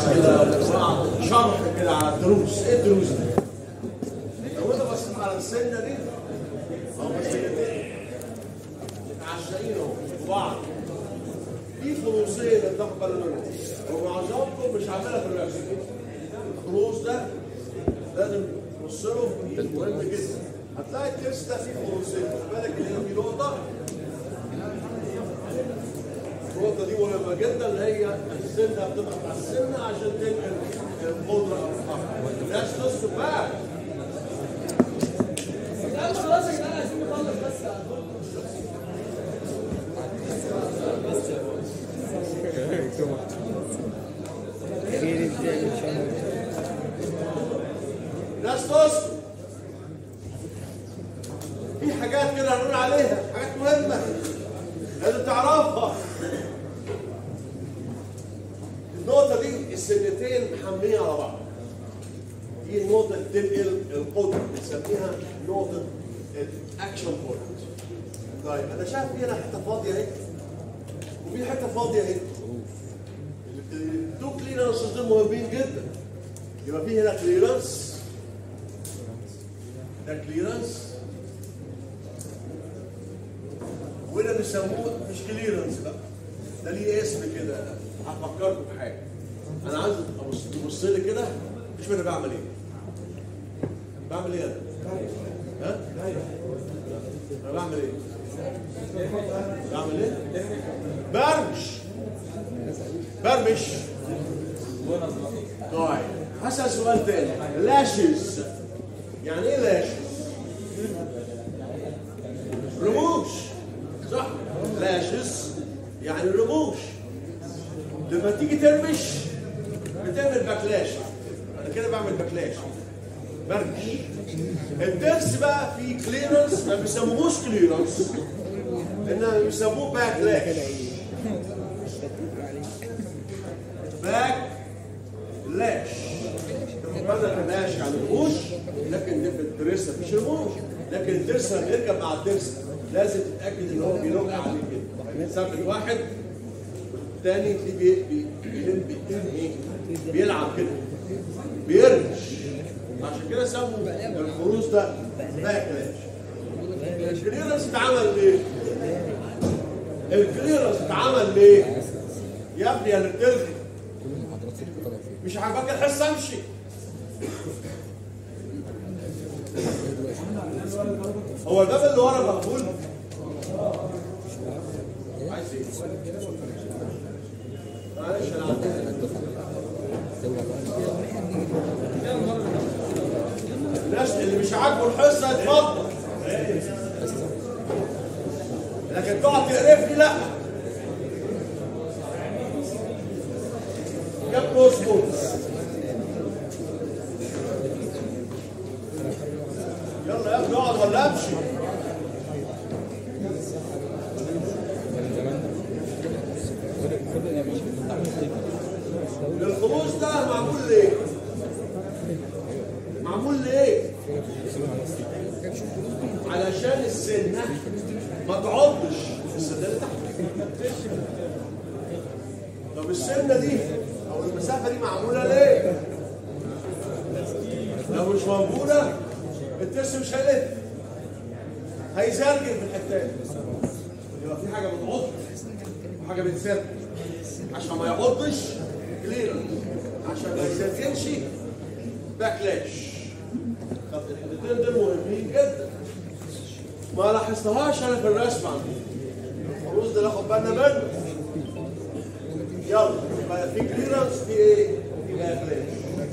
كده شرح كده على الدروس ايه الدروس دي؟ لو انت بصيت على السنه دي او السنتين متعشقين اهو في بعض في خروصين اللي تاخد بالك منهم ومعظمكم مش عاملها في الرئاسه الخروص ده لازم تبص له مهم جدا هتلاقي الترس ده فيه خروصين خد بالك ان هنا في نقطه النقطه دي مهمه جدا اللي هي السنه بتضغط على السنه عشان تنقل القدره او الطاقه الناس تسكت بقى لا مش خلاص يا جدعان عايزين نخلص بس الناس تسكت في حاجات كده هنقول عليها حاجات مهمه لازم تعرفها النقطه دي السنتين محميه على بعض دي النقطه اللي بتنقل القدره بنسميها نقطه الاكشن بوينت طيب انا شايف في هنا حته فاضيه اهي وفي حته فاضيه اهي التو كليرنس دول مهمين جدا يبقى في هنا كليرنس ده كليرنس وهنا بيسموه مش كليرنس بقى ده ليه اسم كده هفكركم بحاجه انا عايز ابص تبص لي كده مش انا بعمل ايه بعمل ايه انا ها انا بعمل ايه بعمل ايه برمش برمش طيب هسأل سؤال تاني لاشز يعني ايه لاشز رموش صح لاشز يعني رموش لما تيجي ترمش بتعمل باكلاش انا كده بعمل باكلاش برمش الدرس بقى في كليرنس ما بيسموهوش كليرنس انما بيسموه باكلاش باك لاش بدل لاش يعني رموش لكن ده في الدرس مفيش رموش لكن الدرس لما يركب مع الدرس لازم تتاكد ان هو بيلوج عليه كده ثابت واحد والتاني تلاقيه بي- بي- بيلم بيتم ايه بيلعب كده بيرمش عشان كده سموا الخروج ده باك لاش الكليرنس اتعمل ليه؟ الكليرنس اتعمل ليه؟ يا ابني انا بتلغي مش عاجباك الحصه امشي هو الباب اللي ورا مقفول عايز ايه؟ معلش انا عندي الناس اللي مش عاجبه الحصه اتفضل لكن تقعد تقرفني لا جاب اسكت يلا يا ابني اقعد ولا امشي الخروج ده معمول ليه؟ معمول ليه؟ علشان السنة ما تعضش السنة اللي تحت طب السنة دي أو المسافة دي معمولة ليه؟ لو مش موجودة الترس مش هيلف هيزرجل في الحتات يبقى في حاجة بتعض وحاجة بتسرج عشان ما يعضش كليرنس عشان ما يسرجلش باكلاش طب الحتتين دول مهمين جدا ما لاحظتهاش انا في الرسم عندي الخروج ده ناخد بالنا منه يلا يبقى في كليرنس في ايه؟ في باكلاش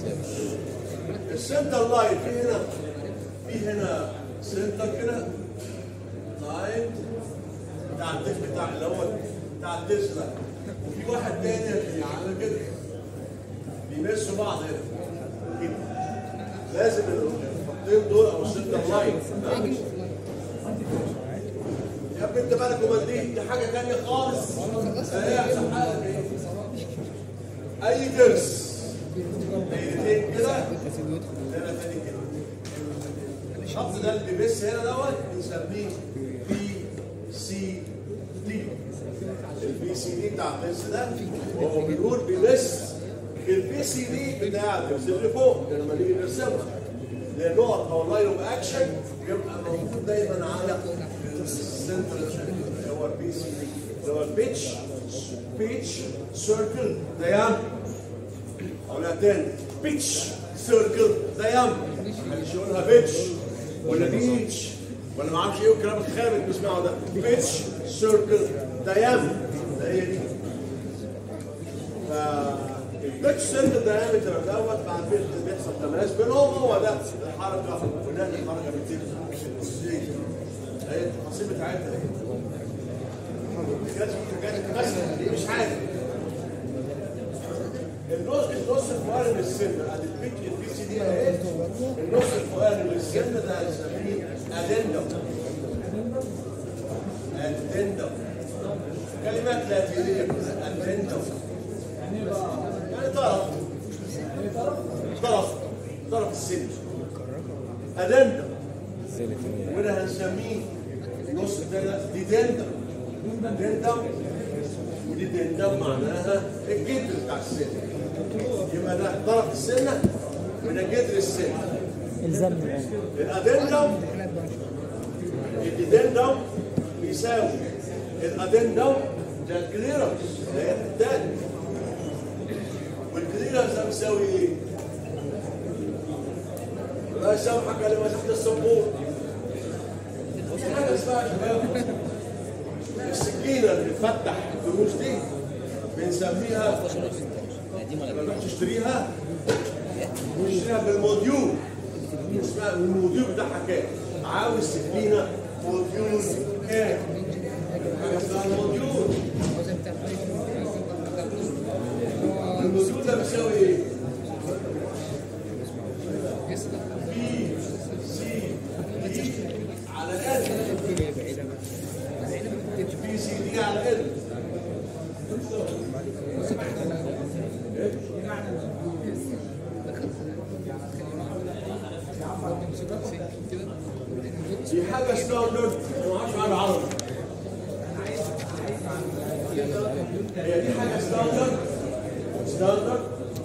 السنتر لاين في هنا في هنا سنتر كده لاين بتاع الدف بتاع اللي هو بتاع الدرس ده وفي واحد تاني عامل كده بيمسوا بعض هنا كده لازم الخطين دول او السنتر لاين يا ابني انت مالك ومنديل دي حاجه تانيه خالص ايه يحصل حالك ايه؟ اي درس دايرتين كده دايره تاني كده الخط ده اللي بيبص هنا دوت بنسميه بي سي دي البي سي دي بتاع الدرس ده وهو بيقول بيبص البي سي دي بتاع التمثيل اللي فوق لما نيجي نرسمها لان نقط او لاين اوف اكشن يبقى موجود دايما على السنتر اللي هو البي سي دي اللي هو البيتش بيتش سيركل ديام او لا تاني بيتش سيركل ديام محدش يقولها بيتش ولا بيتش ولا ما اعرفش ايه والكلام الخارج اللي بيسمعه ده بيتش سيركل ديام ده هي دي فالبيتش سيركل دايمتر دوت بعد كده بيحصل تماس بينهم هو ده الحركه وده الحركه بتتم ازاي هي التفاصيل بتاعتها ايه حاجات حاجات مثلا دي مش عارف النص النص الفوقاني من السن ادي البيت البي سي دي اهي النص الفوقاني من السن ده هنسميه ادندم ادندم كلمات لاتينيه ادندم يعني طرف طرف طرف السن ادندم وده هنسميه النص الثاني ديدندم دندم ودي دندم معناها الجدر بتاع السن يبقى ده طرف السنه من الجدر السن الزمني يعني الادندم الدندم بيساوي الادندم ده الكليرنس اللي هي التاني والكليرنس ده بيساوي ايه؟ لا سامحك اللي مسحت السبور وفي حاجه اسمها يا شباب السكينه اللي بتفتح الدروس دي بنسميها لما تروح تشتريها تشتريها بالموديول اسمها الموديول بتاعها كام؟ عاوز سكينه موديول كام؟ حاجه اسمها الموديول الموديول ده بيساوي ايه؟ بي سي دي على ال بي سي دي على ال دي حاجه ستاندرد ما اعرفش عنها عربي هي دي حاجه ستاندرد ستاندرد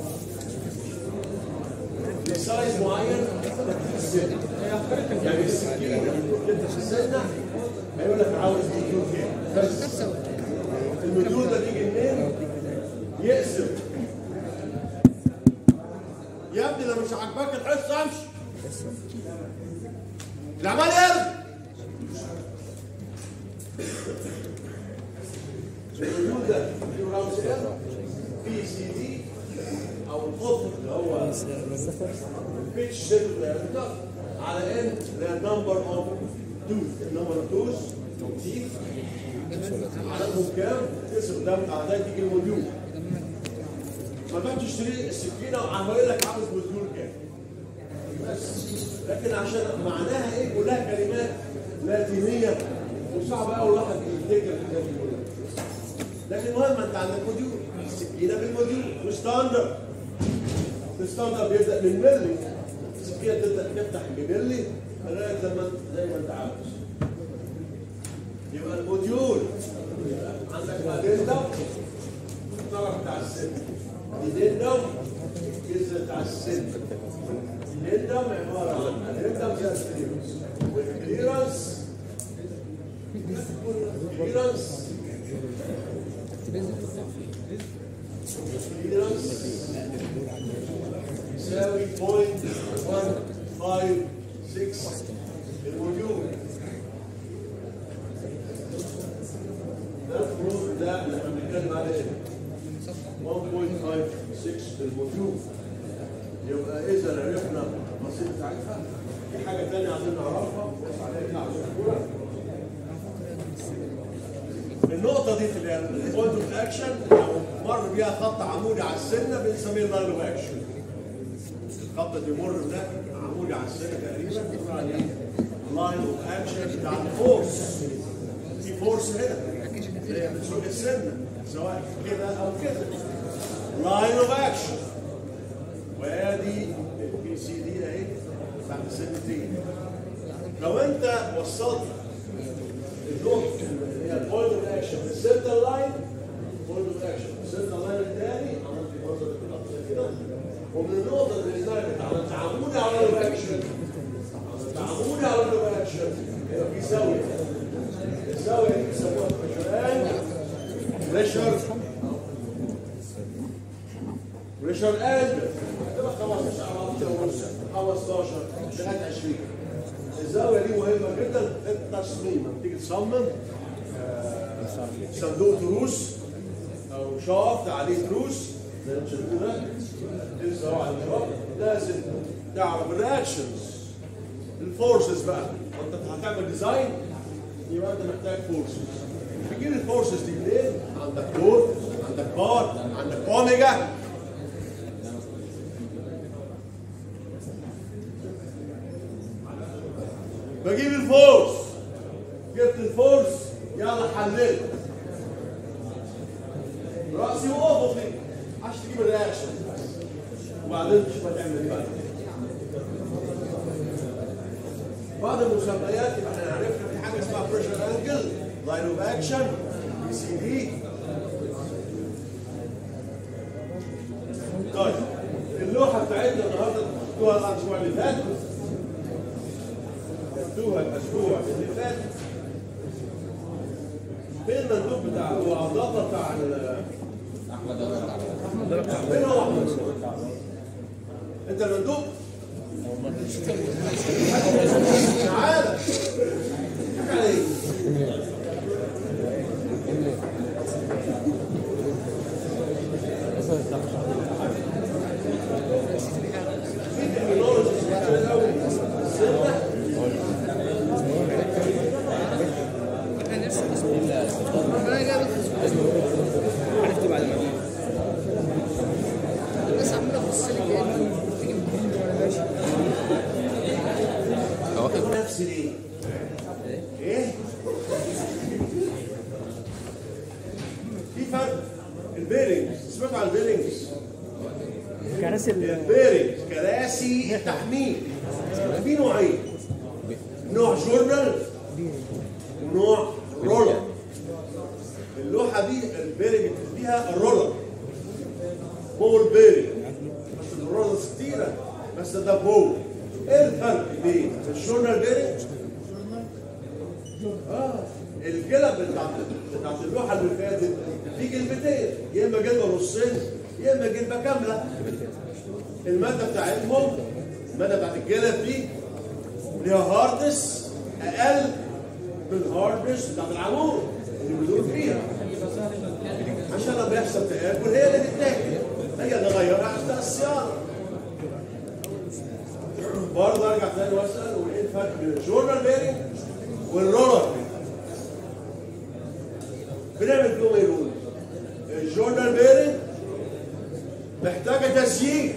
لسايز معين للسن يعني السكينه انت في السنه هيقول لك عاوز مديول كام بس المديول ده بيجي منين؟ يقسم يا ابني لو مش عاجباك الحصه امشي العمال يرد المديول ده في راوند بي سي دي او القطر اللي هو بيتش سيل دايمتر على ان ده نمبر اوف دوز النمبر اوف دوز تيث عددهم كام؟ تقسم ده على ده تيجي الموديول ما تروح تشتري السكينه وعمال لك عاوز موديول كام بس لكن عشان معناها ايه كلها كلمات لاتينيه وصعب قوي الواحد يفتكر الحاجات دي كلها لكن المهم انت عندك موديول السكينه بالموديول وستاندرد الستاندرد بيبدا من ملي السكينه تبدا تفتح بملي لغايه لما زي ما انت عاوز يبقى الموديول عندك ادندم الطرف بتاع السن ادندم الجزء بتاع السن الادندم عباره عن ادندم زي الكليرنس والكليرنس الكليرنس الكليرنس يساوي 0.156 الموديول ده المفروض ده اللي احنا بنتكلم عليه 1.56 الموديول يبقى اذا عرفنا التفاصيل بتاعتها في حاجه ثانيه عايزين نعرفها بص عليها كده عشان نقولها النقطة دي اللي هي البوينت اوف اكشن لو مر بيها خط عمودي على السنة بنسميه لاين اوف اكشن. الخط اللي بيمر ده عمودي على السنة تقريبا بنقول عليه لاين اوف اكشن بتاع الفورس. في فورس هنا هي بتسوق السنة سواء كده أو كده. لاين اوف اكشن. وادي البي سي دي اهي بتاعت السنتين. لو أنت وصلت النقطة اللي هي البوينت اوف اكشن السنتر لاين بوينت اوف اكشن السنتر لاين الثاني عملت منظر كده ومن النقطه اللي بتاعنا تعاملنا على الرياكشن تعاملنا على الرياكشن هيبقى في زاويه الزاويه دي بيسموها بريشر بريشر بريشر اند تبقى 15 15 لغايه 20 الزاويه دي مهمه جدا في التصميم لما تيجي تصمم آه، صندوق تروس او شافت عليه تروس زي ما شايفين ده تنسى على الشافت لازم تعرف الرياكشنز الفورسز بقى وانت هتعمل ديزاين يبقى انت محتاج فورسز بتجيب الفورسز دي منين؟ عندك دور عندك بار عندك اوميجا بجيب الفورس جبت الفورس يلا حللت راسي وافقي عشان تجيب الرياكشن وبعدين تشوف هتعمل ايه بعد بعد المسميات يبقى احنا عرفنا في حاجه اسمها بريشر انجل لاين اوف اكشن بي سي دي طيب اللوحه بتاعتنا النهارده شفتوها الاسبوع اللي فات شفتوها الاسبوع اللي فات فين المندوب بتاع هو عضلات بتاع ال- فين هو احمد انت المندوب تعالى حكى عليك في تكنولوجي كتير قوي السنة عرفت بعد ما الناس عماله تبص لي كده تيجي من الهند وانا ماشي نفسي ليه؟ ايه؟ في فرق البيرنجز سمعتوا عن البيرنجز؟ كراسي ال- البيرنجز كراسي التحميل في نوعين نوع جورنال ونوع رولر اللوحه دي البيرنج اللي فيها الرولر بول بيرنج بس الرولر كتيره بس ده بول ايه الفرق بين الجورنال بيرنج اه الجلب بتاعت بتاعت اللوحه اللي فاتت في جلبتين يا اما جلبه نصين يا اما جلبه كامله الماده بتاعتهم الماده بتاعت الجلب دي ليها هاردنس اقل من هاردنس بتاعت العمود اللي بيدور فيها عشان لما يحصل تآكل هي اللي تتاكل هي اللي غيرها اثناء الصيانه برضه ارجع تاني واسال وايه الفرق بين الجورنال بيرنج والرولر بنعمل فيهم ايه رول؟ الجورنال بيرنج محتاجه تسيير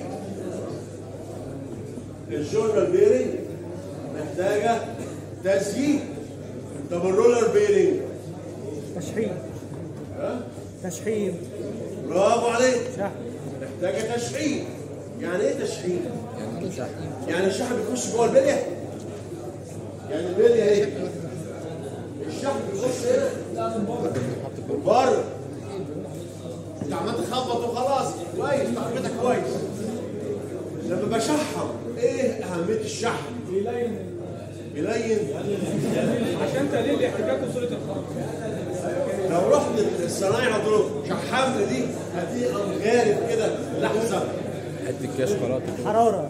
الجورنال بيرنج محتاجه تسيير طب الرولر بيرنج تشحيم ها تشحيم برافو عليك شحن محتاجه تشحيم يعني ايه تشحيم؟ يعني الشحن بيخش جوه البليه يعني البليه ايه؟ الشحن بيخش هنا من بره انت عمال تخبط وخلاص كويس تحركتك كويس لما بشحم ايه اهميه الشحن؟ بيلين بيلين عشان تقليل الاحتكاك وصوره الخرم لو رحت الصنايع قلت له شحمني دي هتلاقيه قام غارب كده لحظه حته كاش قرات حراره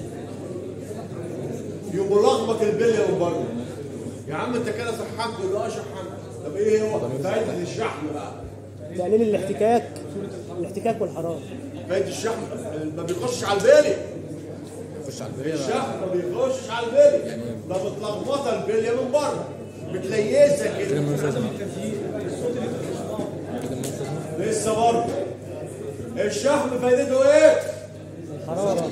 يقوم لخبط البليه من بره يا عم انت كده شحمت يقول له اه شحمت طب ايه هو فايده الشحم بقى تقليل الاحتكاك الاحتكاك والحراره فايده الشحم ما بيخشش على البليه خش على البريه بقى الشحم ما بيخشش على البليه ده متلخبطه البليه من بره بتليسها كده كده منفذه كده منفذه لسه برضه الشحم فايدته ايه؟ حراره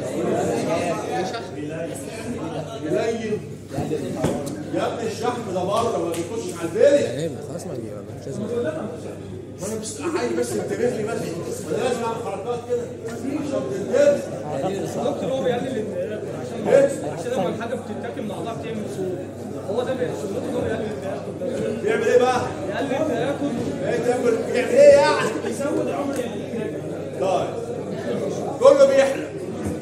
يلين يا ابني الشحم ده بره ما بيخشش على البليه يعني خلاص ما بيبقى مش لازم وانا بس عايز بس انتبه لي بس وانا لازم اعمل حركات كده عشان تنتبه دكتور هو بيقلل الالتهاب عشان ايه؟ عشان لما الحاجه بتتاكل من اعضاء بتعمل صوت هو ده بيقلل شغلته هو بيقلل التاكل بيعمل ايه بقى؟ يقلل التاكل ايه تاكل بيعمل ايه يعني؟ يزود عمر الانتاج طيب كله بيحلم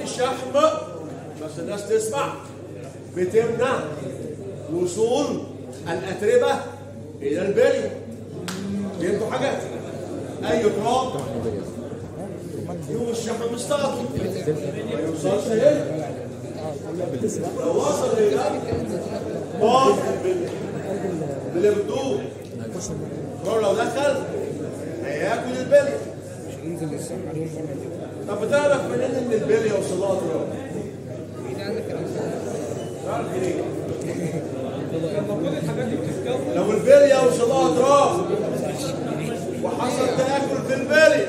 شحم بس الناس تسمع بتمنع وصول الاتربه الى البلي فهمتوا حاجه؟ اي تراب يوم الشحم مستقطب ما يوصلش هنا لو وصل هنا باظ بال- باللي بتدوب التراب لو دخل هياكل البلي ينزل السم عليهم بره طب بتعرف منين ان البلي يوصل لها تراب؟ مين عندك تعرف منين؟ لما كل الحاجات دي بتتكون لو البلي يوصل لها تراب وحصل تاكل في البلي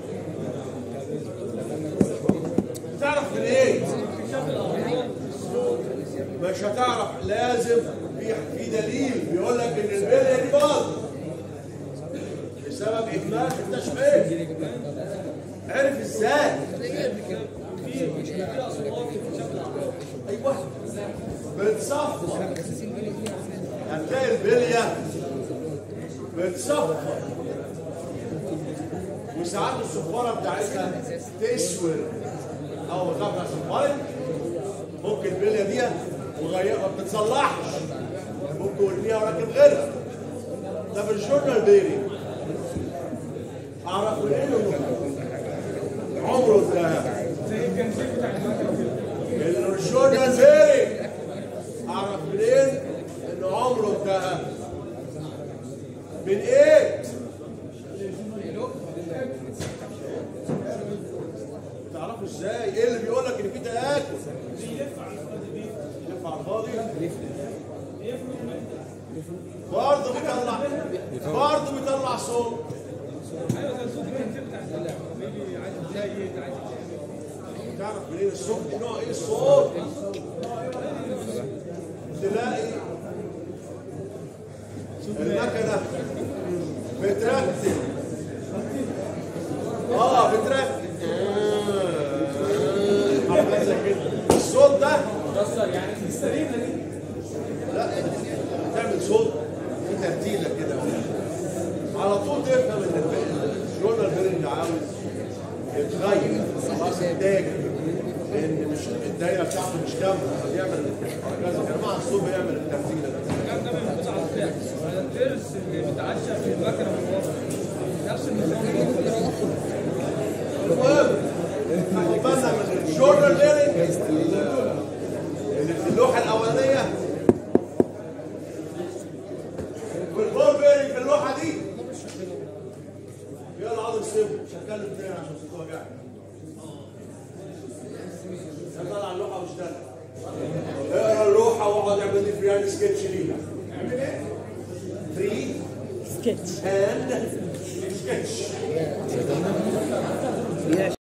تعرف من ايه؟ مش هتعرف لازم في في دليل بيقول لك ان البليه دي باظ بسبب اهمال التشخيص عرف ازاي؟ ايوه بتصفى هتلاقي البليه بتصفى وساعات الصفاره بتاعتها تسود او بتاعتها صفرت ممكن البليه دي وغير ما بتتصلحش ممكن ورميها وراكب غيرها ده في الجورنال بيري اعرف منين انه عمره انتهى زي الجنزير بتاع المكنه كده انه الجورنال بيري اعرف منين انه عمره انتهى من ايه؟ تعرفوا ازاي؟ ايه اللي بيقول لك ان في تاكل؟ يلف على الفاضي برضه بيطلع برضه بيطلع صوت ايوه زي صوت الجنزير بتاع المكنه بيجي عايز زي عايز تعرف منين الصوت دي نوع ايه الصوت؟ تلاقي المكنه بترتب اه بترتب حركات زي كده الصوت ده كسر يعني السليمه دي لا بتعمل صوت في ترتيله كده على طول تفهم ان الجورنال بيرنج عاوز يتغير خلاص التاج لان مش الدايره بتاعته مش كامله فبيعمل حركات زي كده مع الصوت بيعمل الترتيله ده الكلام ده موجود على الفلاكس على الترس اللي بيتعشى في المكنه من ورا نفس النظام المهم خد بالنا من الجورنال بيرنج اللي في اللوحه الاولانيه والبول بيرنج في اللوحه دي يلا عاوز سيبه مش هتكلم تاني عشان صوته وجعني طلع اللوحه واشتغل اقرا اللوحه واقعد اعمل لي فريان سكتش ليها اعمل ايه؟ فري سكتش اند سكتش